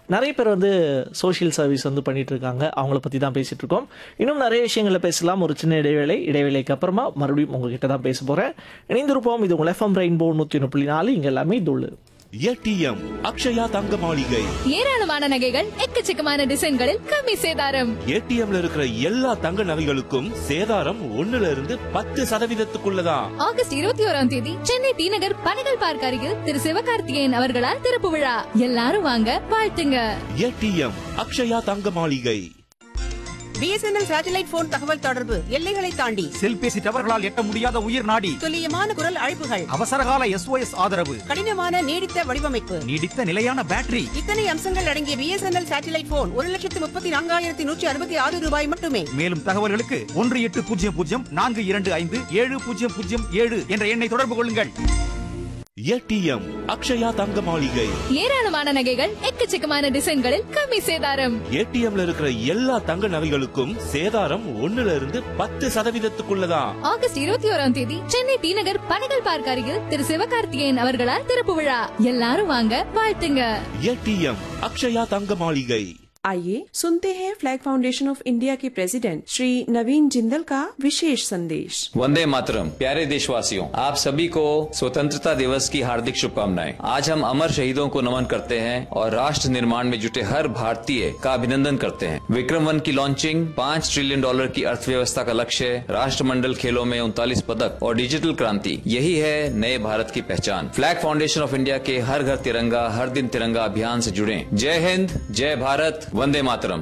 நிறைய பேர் வந்து சோஷியல் சர்வீஸ் வந்து பண்ணிட்டு இருக்காங்க அவங்கள பற்றி தான் பேசிட்டு இருக்கோம் இன்னும் நிறைய விஷயங்களை பேசலாம் ஒரு சின்ன இடைவேளை இடைவேளைக்கு அப்புறமா மறுபடியும் உங்ககிட்ட தான் பேச போகிறேன் இணைந்திருப்போம் இது உங்கள் எஃப்எம் ரெயின்போ நூற்றி ஒன்று புள்ளி நாலு இங்கே எல்லாமே தோழு ஏடிஎம் அக்ஷயா தங்க மாளிகை ஏராளமான நகைகள் எக்கச்சக்கமான டிசைன்களில் கம்மி சேதாரம் ஏடிஎம்ல இருக்கிற எல்லா தங்க நகைகளுக்கும் சேதாரம் ஒண்ணுல இருந்து பத்து சதவீதத்துக்குள்ளதான் ஆகஸ்ட் இருபத்தி ஓராம் தேதி சென்னை டி நகர் பனகல் பார்க் அருகில் திரு சிவகார்த்திகேயன் அவர்களால் திறப்பு விழா எல்லாரும் வாங்க வாழ்த்துங்க ஏடிஎம் அக்ஷயா தங்க மாளிகை பிஎஸ்என்எல் சேட்டலைட் போன் தகவல் தொடர்பு எல்லைகளை தாண்டி செல்பேசி டவர்களால் எட்ட முடியாத உயிர் நாடி துல்லியமான குரல் அழைப்புகள் அவசரகால எஸ்ஓஎஸ் ஆதரவு கடினமான நீடித்த வடிவமைப்பு நீடித்த நிலையான பேட்டரி இத்தனை அம்சங்கள் அடங்கிய பிஎஸ்என்எல் சேட்டலைட் போன் ஒரு லட்சத்து முப்பத்தி நான்காயிரத்தி நூற்றி அறுபத்தி ஆறு ரூபாய் மட்டுமே மேலும் தகவல்களுக்கு ஒன்று எட்டு பூஜ்ஜியம் பூஜ்ஜியம் நான்கு இரண்டு ஐந்து ஏழு பூஜ்ஜியம் பூஜ்ஜியம் ஏழு என்ற எண்ணை தொடர்பு கொள்ளுங்கள் ஏடிஎம் அக்ஷயா தங்க மாளிகை ஏராளமான நகைகள் எக்கச்சக்கமான டிசைன்களில் கம்மி சேதாரம் ஏடிஎம்ல இருக்கிற எல்லா தங்க நகைகளுக்கும் சேதாரம் ஒண்ணுல இருந்து பத்து சதவீதத்துக்குள்ளதான் ஆகஸ்ட் இருபத்தி ஓராம் தேதி சென்னை டி நகர் பனகல் பார்க் அருகில் திரு சிவகார்த்திகேயன் அவர்களால் திறப்பு விழா எல்லாரும் வாங்க வாழ்த்துங்க ஏடிஎம் அக்ஷயா தங்க மாளிகை आइए सुनते हैं फ्लैग फाउंडेशन ऑफ इंडिया के प्रेसिडेंट श्री नवीन जिंदल का विशेष संदेश वंदे मातरम प्यारे देशवासियों आप सभी को स्वतंत्रता दिवस की हार्दिक शुभकामनाएं आज हम अमर शहीदों को नमन करते हैं और राष्ट्र निर्माण में जुटे हर भारतीय का अभिनंदन करते हैं विक्रम वन की लॉन्चिंग पाँच ट्रिलियन डॉलर की अर्थव्यवस्था का लक्ष्य राष्ट्रमंडल खेलों में उनतालीस पदक और डिजिटल क्रांति यही है नए भारत की पहचान फ्लैग फाउंडेशन ऑफ इंडिया के हर घर तिरंगा हर दिन तिरंगा अभियान से जुड़े जय हिंद जय भारत वंदे मातरम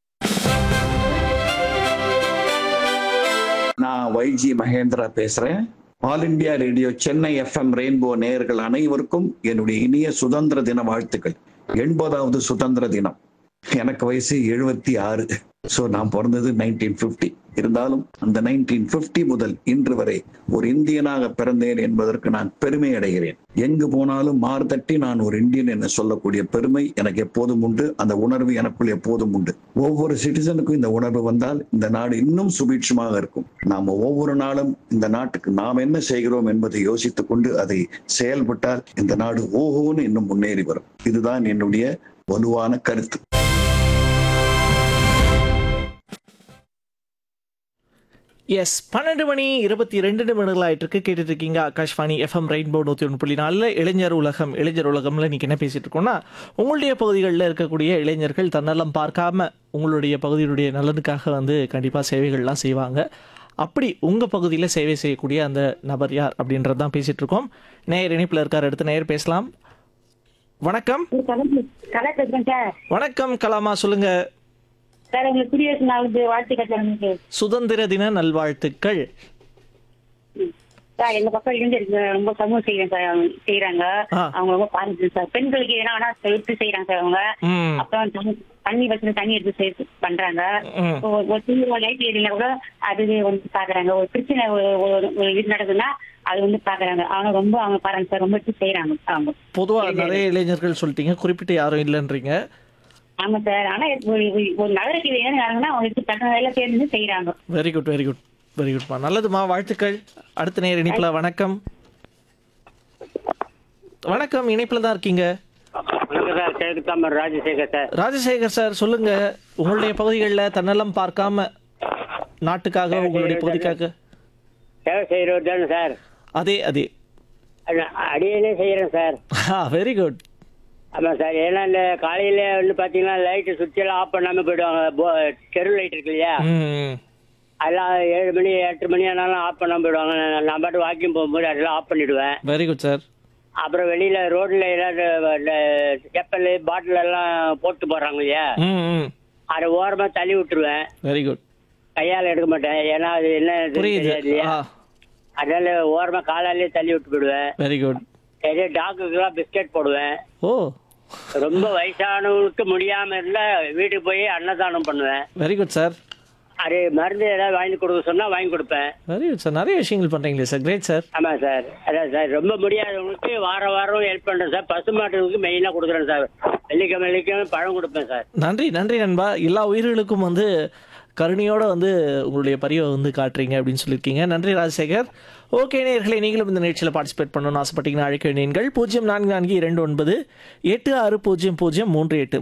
நான் வைஜி மகேந்திரா பேசுறேன் All India Radio Chennai FM rainbow நேயர்கள் அனைவருக்கும் என்னுடைய இனிய சுதந்திர தின வாழ்த்துக்கள் எண்பதாவது சுதந்திர தினம் எனக்கு வயசு எழுபத்தி ஆறு ஸோ நான் பிறந்தது நைன்டீன் ஃபிஃப்டி இருந்தாலும் அந்த நைன்டீன் ஃபிஃப்டி முதல் இன்று வரை ஒரு இந்தியனாக பிறந்தேன் என்பதற்கு நான் பெருமை அடைகிறேன் எங்கு போனாலும் மார்தட்டி நான் ஒரு இந்தியன் என்று சொல்லக்கூடிய பெருமை எனக்கு எப்போதும் உண்டு அந்த உணர்வு எனக்குள் எப்போதும் உண்டு ஒவ்வொரு சிட்டிசனுக்கும் இந்த உணர்வு வந்தால் இந்த நாடு இன்னும் சுபீட்சமாக இருக்கும் நாம ஒவ்வொரு நாளும் இந்த நாட்டுக்கு நாம் என்ன செய்கிறோம் என்பதை யோசித்துக் கொண்டு அதை செயல்பட்டால் இந்த நாடு ஓஹோன்னு இன்னும் முன்னேறி வரும் இதுதான் என்னுடைய வலுவான கருத்து எஸ் பன்னெண்டு மணி இருபத்தி ரெண்டு நிமிடங்கள் ஆயிட்டு இருக்கு கேட்டுட்டு இருக்கீங்க ஆகாஷ்வாணி எஃப்எம் ரெயின்போ நூற்றி ஒன்று புள்ளி நாலில் இளைஞர் உலகம் இளைஞர் உலகம்ல இன்னைக்கு என்ன பேசிட்டு இருக்கோம்னா உங்களுடைய பகுதிகளில் இருக்கக்கூடிய இளைஞர்கள் தன்னலம் பார்க்காம உங்களுடைய பகுதியினுடைய நலனுக்காக வந்து கண்டிப்பாக சேவைகள்லாம் செய்வாங்க அப்படி உங்கள் பகுதியில் சேவை செய்யக்கூடிய அந்த நபர் யார் அப்படின்றது தான் பேசிட்டு இருக்கோம் நேயர் இணைப்பில் இருக்கார் அடுத்த நேயர் பேசலாம் வணக்கம் கலா பேசுறேன் சார் வணக்கம் கலாமா சொல்லுங்க சார் உங்களுக்கு குடியரசு நாளுக்கு வாழ்த்துக்கள் சார் உங்களுக்கு சுதந்திர தின நல்வாழ்த்துக்கள் சார் எங்க பக்கம் இளைஞருக்கு ரொம்ப சமூக செய்யறேன் சார் அவங்க செய்யறாங்க ஆ. அவங்க ரொம்ப பாருங்க சார் பெண்களுக்கு எதனா ஆனா எடுத்து செய்யறாங்க சார் அவங்க ம் அப்புறம் தண்ணி- தண்ணி வச்சு தண்ணி எடுத்து செய்து பண்றாங்க ம். ஒரு- ஒரு சின்ன லைட் ஏரியா கூட அது வந்து பாக்குறாங்க ஒரு பிரச்சனை ஒரு- ஒரு- ஒரு இது நடக்குதுன்னா அது வந்து பாக்குறாங்க அவங்க ரொம்ப அவங்க பாருங்க சார் ரொம்ப எடுத்து செய்யறாங்க அவங்க பொதுவாக நிறைய இளைஞர்கள் சொல்லிட்டீங்க குறிப்பிட்டு யாரும் இல்லைன்றீங்க ஆமா சார் ஆனா ஒரு ஒரு- ஒரு நகரத்தில் என்ன நடக்குதுன்னா அவங்க எடுத்து தக்க வேலை சேர்ந்து செய்யறாங்க very good very good very குட்மா நல்லதுமா வாழ்த்துக்கள் அடுத்த நேர் இணைப்பில் வணக்கம் வணக்கம் இணைப்பில் தான் இருக்கீங்க வணக்கம் சார் கிழக்கு தாமர் ராஜசேகர் சார் ராஜசேகர் சார் சொல்லுங்க உங்களுடைய பகுதிகளில் தன்னலம் பார்க்காம நாட்டுக்காக உங்களுடைய பகுதிக்காக சேவை செய்கிறவர் தானே சார் அதே அதே அது அடியிலே செய்கிறேன் சார் வெரி குட் ஆமாம் சார் ஏன்னா இந்த காலையில் வந்து பார்த்தீங்கன்னா லைட்டு சுவிட்செல்லாம் ஆஃப் பண்ணாமல் போயிடுவாங்க போ தெரு லைட் இருக்கு இல்லையா ம் அதெல்லாம் ஏழு மணி எட்டு மணி ஆனாலும் ஆஃப் பண்ணாமல் போயிடுவாங்க நான் நான் பாட்டு வாக்கிங் போகும்போது அதெல்லாம் ஆஃப் பண்ணிவிடுவேன் வெரி குட் சார் அப்புறம் வெளியில் ரோட்டில் ஏதாவது இந்த செப்பல் பாட்டில் எல்லாம் போட்டு போடுறாங்க இல்லையா ம் ம் அதை ஓரமாக தள்ளி விட்டுருவேன் வெரி குட் கையால் எடுக்க மாட்டேன் ஏன்னா அது என்ன இதுன்னு புரியுது தெரியாது இல்லையா ஆ அதனால ஓரமாக காலாலே தள்ளி விட்டு போயிடுவேன் வெரி குட் நிறைய டாக்குக்கெல்லாம் பிஸ்கெட் போடுவேன் ஓ ரொம்ப வயசானவங்களுக்கு முடியாம இருந்தா வீட்டுக்கு போய் அன்னதானம் பண்ணுவேன் வெரி குட் சார் அது மருந்து ஏதாவது வாங்கி கொடுக்க சொன்னா வாங்கி கொடுப்பேன் வெரி குட் சார் நிறைய விஷயங்கள் பண்ணுறீங்களே சார் கிரேட் சார் ஆமா சார் அதான் சார் ரொம்ப முடியாதவங்களுக்கு வாரம் வாரம் ஹெல்ப் பண்றேன் சார் பசுமாட்டுக்கு மெயினா கொடுக்குறேன் சார் வெள்ளிக்கிழமை வெள்ளிக்கிழமை பழம் கொடுப்பேன் சார் நன்றி நன்றி நண்பா எல்லா உயிர்களுக்கும் வந்து கருணையோட வந்து உங்களுடைய பரிவை வந்து காட்டுறீங்க அப்படின்னு சொல்லியிருக்கீங்க நன்றி ராஜசேகர் ஓகே நேயர்களே நீங்களும் இந்த நிகழ்ச்சியில் பார்ட்டிசிபேட் பண்ணணும்னு ஆசைப்பட்டீங்கன்னா அழைக்க வேண்டியீர்கள் பூஜ்ஜியம் நான்கு நான்கு இரண்டு ஒன்பது எட்டு ஆறு பூஜ்ஜியம் பூஜ்ஜியம் மூன்று எட்டு